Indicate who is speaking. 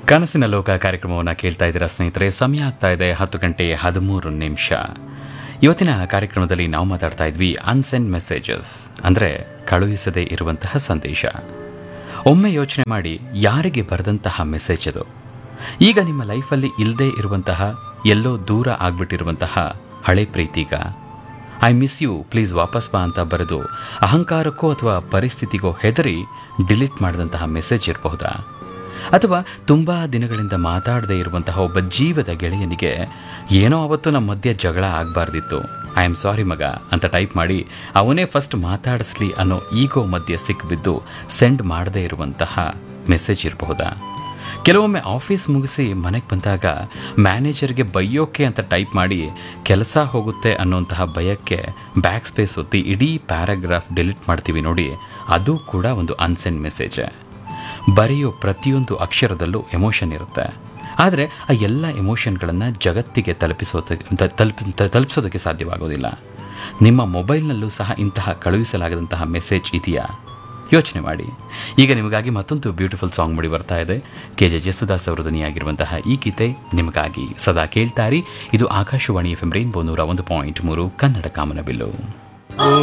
Speaker 1: ಕನಸಿನ ಲೋಕ ಕಾರ್ಯಕ್ರಮವನ್ನು ಕೇಳ್ತಾ ಇದ್ದೀರಾ ಸ್ನೇಹಿತರೆ ಸಮಯ ಆಗ್ತಾ ಇದೆ ಹತ್ತು ಗಂಟೆ ಹದಿಮೂರು ನಿಮಿಷ ಇವತ್ತಿನ ಕಾರ್ಯಕ್ರಮದಲ್ಲಿ ನಾವು ಮಾತಾಡ್ತಾ ಇದ್ವಿ ಅನ್ಸೆಂಡ್ ಮೆಸೇಜಸ್ ಅಂದರೆ ಕಳುಹಿಸದೇ ಇರುವಂತಹ ಸಂದೇಶ ಒಮ್ಮೆ ಯೋಚನೆ ಮಾಡಿ ಯಾರಿಗೆ ಬರೆದಂತಹ ಮೆಸೇಜ್ ಅದು ಈಗ ನಿಮ್ಮ ಲೈಫಲ್ಲಿ ಇಲ್ಲದೆ ಇರುವಂತಹ ಎಲ್ಲೋ ದೂರ ಆಗ್ಬಿಟ್ಟಿರುವಂತಹ ಹಳೆ ಪ್ರೀತಿಗ ಐ ಮಿಸ್ ಯು ಪ್ಲೀಸ್ ವಾಪಸ್ ಬಾ ಅಂತ ಬರೆದು ಅಹಂಕಾರಕ್ಕೋ ಅಥವಾ ಪರಿಸ್ಥಿತಿಗೋ ಹೆದರಿ ಡಿಲೀಟ್ ಮಾಡಿದಂತಹ ಮೆಸೇಜ್ ಇರಬಹುದಾ ಅಥವಾ ತುಂಬ ದಿನಗಳಿಂದ ಮಾತಾಡದೇ ಇರುವಂತಹ ಒಬ್ಬ ಜೀವದ ಗೆಳೆಯನಿಗೆ ಏನೋ ಅವತ್ತು ನಮ್ಮ ಮಧ್ಯೆ ಜಗಳ ಆಗಬಾರ್ದಿತ್ತು ಐ ಆಮ್ ಸಾರಿ ಮಗ ಅಂತ ಟೈಪ್ ಮಾಡಿ ಅವನೇ ಫಸ್ಟ್ ಮಾತಾಡಿಸ್ಲಿ ಅನ್ನೋ ಈಗೋ ಮಧ್ಯೆ ಸಿಕ್ಬಿದ್ದು ಸೆಂಡ್ ಮಾಡದೇ ಇರುವಂತಹ ಮೆಸೇಜ್ ಇರಬಹುದಾ ಕೆಲವೊಮ್ಮೆ ಆಫೀಸ್ ಮುಗಿಸಿ ಮನೆಗೆ ಬಂದಾಗ ಮ್ಯಾನೇಜರ್ಗೆ ಬೈಯೋಕೆ ಅಂತ ಟೈಪ್ ಮಾಡಿ ಕೆಲಸ ಹೋಗುತ್ತೆ ಅನ್ನೋಂತಹ ಭಯಕ್ಕೆ ಬ್ಯಾಕ್ ಸ್ಪೇಸ್ ಒತ್ತಿ ಇಡೀ ಪ್ಯಾರಾಗ್ರಾಫ್ ಡಿಲೀಟ್ ಮಾಡ್ತೀವಿ ನೋಡಿ ಅದು ಕೂಡ ಒಂದು ಅನ್ಸೆಂಡ್ ಮೆಸೇಜ್ ಬರೆಯೋ ಪ್ರತಿಯೊಂದು ಅಕ್ಷರದಲ್ಲೂ ಎಮೋಷನ್ ಇರುತ್ತೆ ಆದರೆ ಆ ಎಲ್ಲ ಎಮೋಷನ್ಗಳನ್ನು ಜಗತ್ತಿಗೆ ತಲುಪಿಸೋದಕ್ಕೆ ತಲುಪಿ ತಲುಪಿಸೋದಕ್ಕೆ ಸಾಧ್ಯವಾಗೋದಿಲ್ಲ ನಿಮ್ಮ ಮೊಬೈಲ್ನಲ್ಲೂ ಸಹ ಇಂತಹ ಕಳುಹಿಸಲಾಗದಂತಹ ಮೆಸೇಜ್ ಇದೆಯಾ ಯೋಚನೆ ಮಾಡಿ ಈಗ ನಿಮಗಾಗಿ ಮತ್ತೊಂದು ಬ್ಯೂಟಿಫುಲ್ ಸಾಂಗ್ ಮೂಡಿ ಬರ್ತಾ ಇದೆ ಕೆ ಜೆ ಜಸುದಾಸ್ ಅವರ ಧ್ವನಿಯಾಗಿರುವಂತಹ ಈ ಗೀತೆ ನಿಮಗಾಗಿ ಸದಾ ಕೇಳ್ತಾರಿ ಇದು ಆಕಾಶವಾಣಿ ಎಫ್ ಎಂ ರೈನ್ಬೋ ನೂರ ಒಂದು ಪಾಯಿಂಟ್ ಮೂರು ಕನ್ನಡ ಕಾಮನಬಿಲ್ಲು